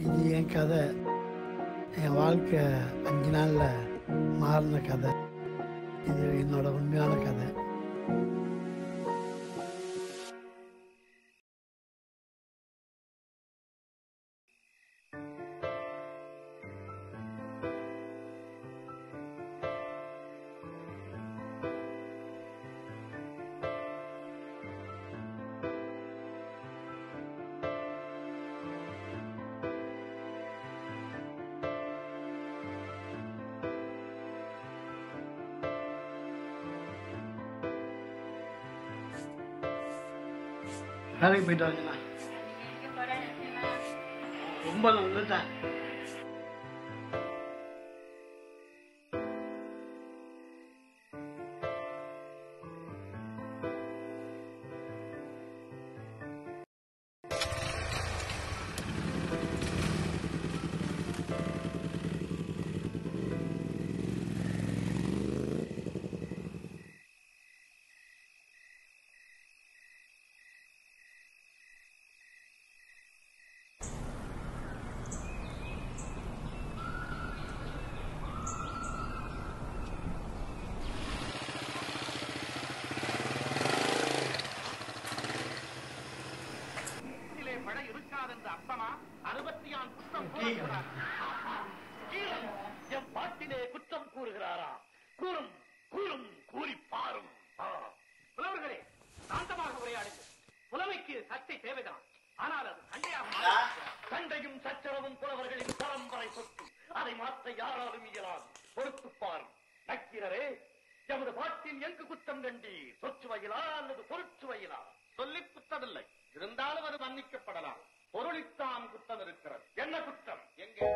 இது என் கதை என் வாழ்க்கை அஞ்சு நாளில் மாறின கதை இது என்னோட உண்மையான கதை வேலைக்கு போயிட்டு வரீங்களா ரொம்ப நல்லதான் வீட்டிலே மழை இருக்காதென்று அர்த்தமா அறுபத்தியான் குற்றம் கூறுகிறார் கீழன் என் பாட்டிலே குற்றம் கூறுகிறாரா கூறும் கூறும் கூறி பாரும் ஆ. புலவர்களே சாந்தமாக உரையாடுங்கள் புலமைக்கு சர்ச்சை தேவைதான் ஆனால் அது சண்டையாக மாறாது. சண்டையும் சச்சரவும் புலவர்களின் பரம்பரை சொத்து அதை மாற்ற யாராலும் இயலாது பொறுத்து பாரும் நக்கீரரே எமது பாட்டில் எங்கு குற்றம் கண்டி சொற்சுவையிலா அல்லது பொருட்சுவையிலா சொல்லி குற்றமில்லை இருந்தாலும் அது மன்னிக்கப்படலாம் பொருளித்தான் குற்றம் இருக்கிறது என்ன குற்றம் எங்கே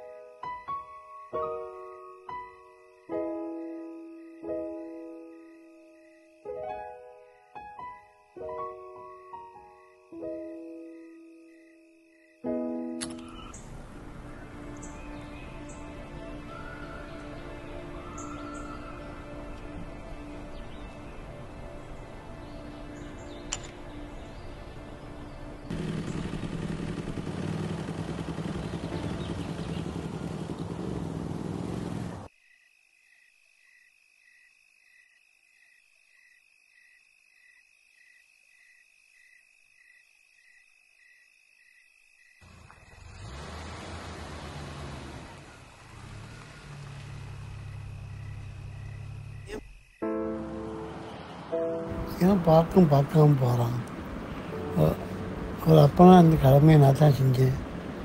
ஏன் பார்க்கும் பார்க்காம போகிறான் ஒரு அப்பனா அந்த கடமையை நான் தான் செஞ்சேன்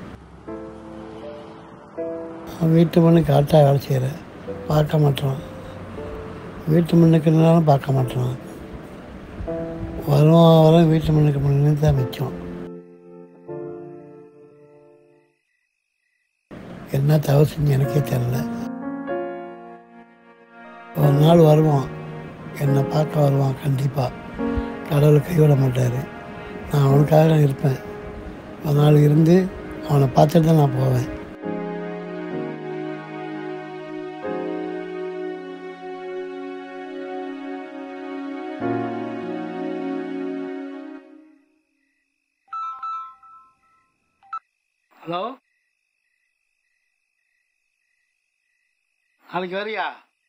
அவன் வீட்டு மண்ணு கரெக்டாக வேலை செய்கிறேன் பார்க்க மாட்டான் வீட்டு மண்ணுக்குனாலும் பார்க்க மாட்டான் வருவான் வர வீட்டு மண்ணுக்கு மண்ணு தான் மிச்சம் என்ன தவறு செஞ்சு எனக்கே தெரில ஒரு நாள் வருவான் என்னை பார்க்க வருவான் கண்டிப்பாக கடவுள் கைவிட மாட்டார் நான் அவனுக்காக நான் இருப்பேன் ஒரு நாள் இருந்து அவனை பார்த்துட்டு தான் நான் போவேன் ஹலோ நாளைக்கு வரியா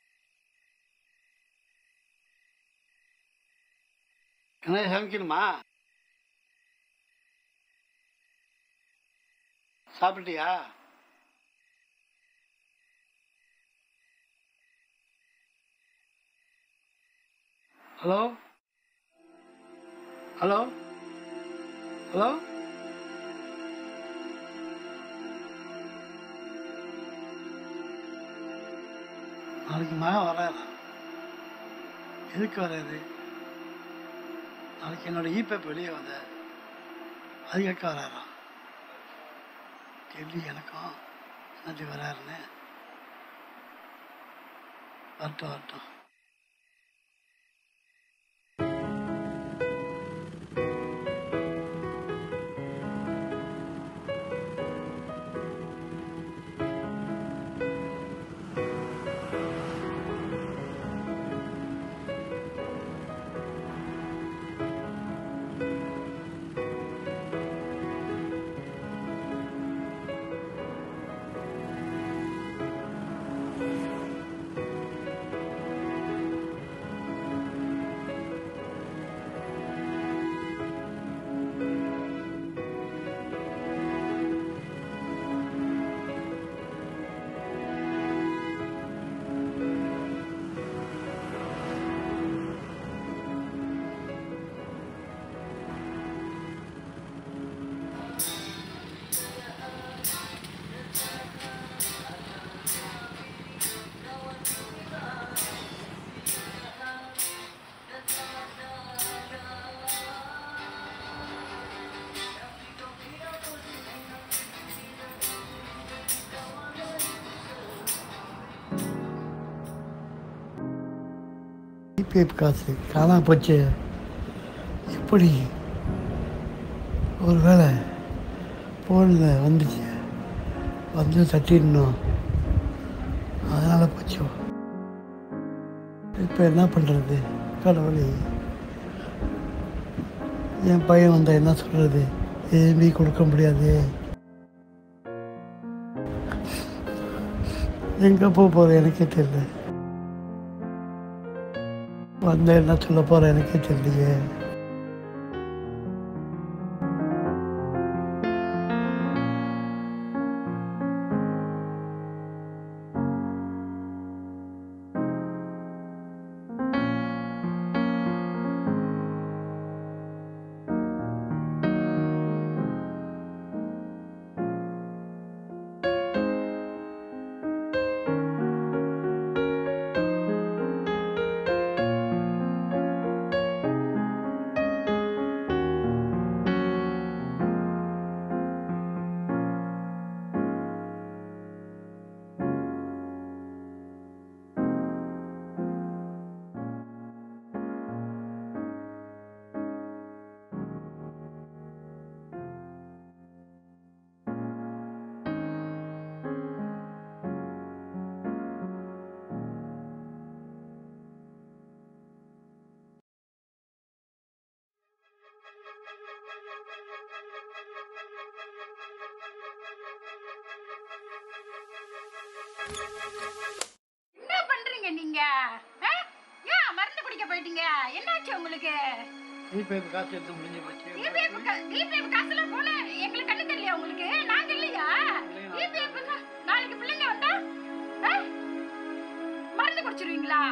என்ன சமைக்கணுமா சாப்பிட்டியா ஹலோ ஹலோ ஹலோ நாளைக்கு மகன் வராரா எதுக்கு வராரு நாளைக்கு என்னோட இபேப் வெளியே வந்த அது கேட்க வராரா கேள்வி எனக்கும் என்னது வராருன்னு வரட்டும் வரட்டும் இபிஎஃப் காசு காணாம போச்சு எப்படி ஒரு வேளை ஃபோனில் வந்துச்சு வந்து தட்டிடணும் அதனால் போச்சோ இப்போ என்ன பண்ணுறது கடவுளே என் பையன் வந்தால் என்ன சொல்கிறது எதுவுமே கொடுக்க முடியாது எங்கே போக போகிற எனக்கே தெரியல வந்த என்ன சொல்ல போகிற எனக்கே தெரியலையே என்ன பண்றீங்க நீங்க ஆ? ஏன் மருந்து குடிக்க போயிட்டீங்க என்னாச்சு உங்களுக்கு இபிஎஃப் காசு எடுத்து முடிஞ்சு போச்சு இபிஎஃப் இபிஎஃப் காசுல போல எங்களுக்கு கண்ணு தெரியலையா உங்களுக்கு நாங்க இல்லையா இபிஎஃப் நாளைக்கு பிள்ளைங்க வந்தா ஆ? மருந்து குடிச்சிருவீங்களா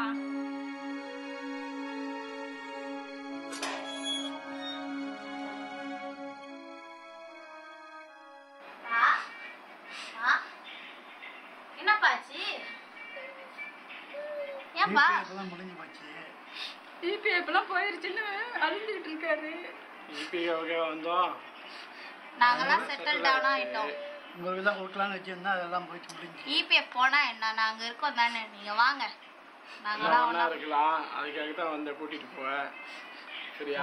என்னப்பாச்சு ஏன்பா எல்லாம் முடிஞ்சு போச்சு இபிஎஃப் எல்லாம் போயிருச்சுன்னு அழுந்துகிட்டு இருக்காரு இபிஓகே வந்தோம் நாங்கெல்லாம் செட்டில் டவுன் ஆயிட்டோம் உங்களுக்கு தான் கொடுக்கலான்னு வச்சுருந்தா அதெல்லாம் போயிட்டு முடிஞ்சு இபிஎஃப் போனா என்ன நாங்க இருக்கோம் தானே நீங்க வாங்க நாங்கெல்லாம் எல்லாம் ஒண்ணா ஒண்ணா இருக்கலாம் அதுக்காக தான் வந்து கூட்டிட்டு போவேன் சரியா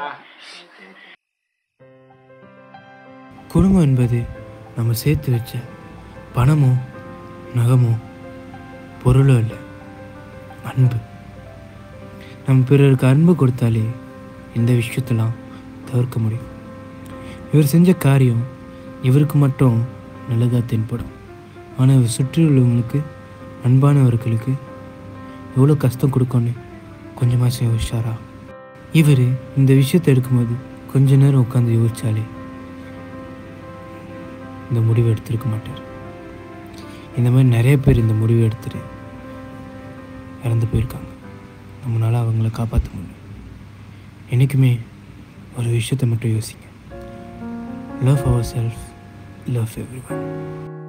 குடும்பம் என்பது நம்ம சேர்த்து வச்ச பணமோ நகமோ பொருளோ இல்லை அன்பு நம்ம பிறருக்கு அன்பு கொடுத்தாலே இந்த விஷயத்தெல்லாம் தவிர்க்க முடியும் இவர் செஞ்ச காரியம் இவருக்கு மட்டும் நல்லதாக தென்படும் ஆனால் இவர் சுற்றி உள்ளவங்களுக்கு அன்பானவர்களுக்கு எவ்வளோ கஷ்டம் கொடுக்கும்னு கொஞ்சமாச்சும் யோசிச்சாரா இவர் இந்த விஷயத்தை எடுக்கும்போது கொஞ்ச நேரம் உட்காந்து யோசிச்சாலே இந்த முடிவை எடுத்திருக்க மாட்டார் இந்த மாதிரி நிறைய பேர் இந்த முடிவை எடுத்துட்டு இறந்து போயிருக்காங்க நம்மளால் அவங்கள காப்பாற்ற முடியும் என்றைக்குமே ஒரு விஷயத்தை மட்டும் யோசிங்க love our self love every one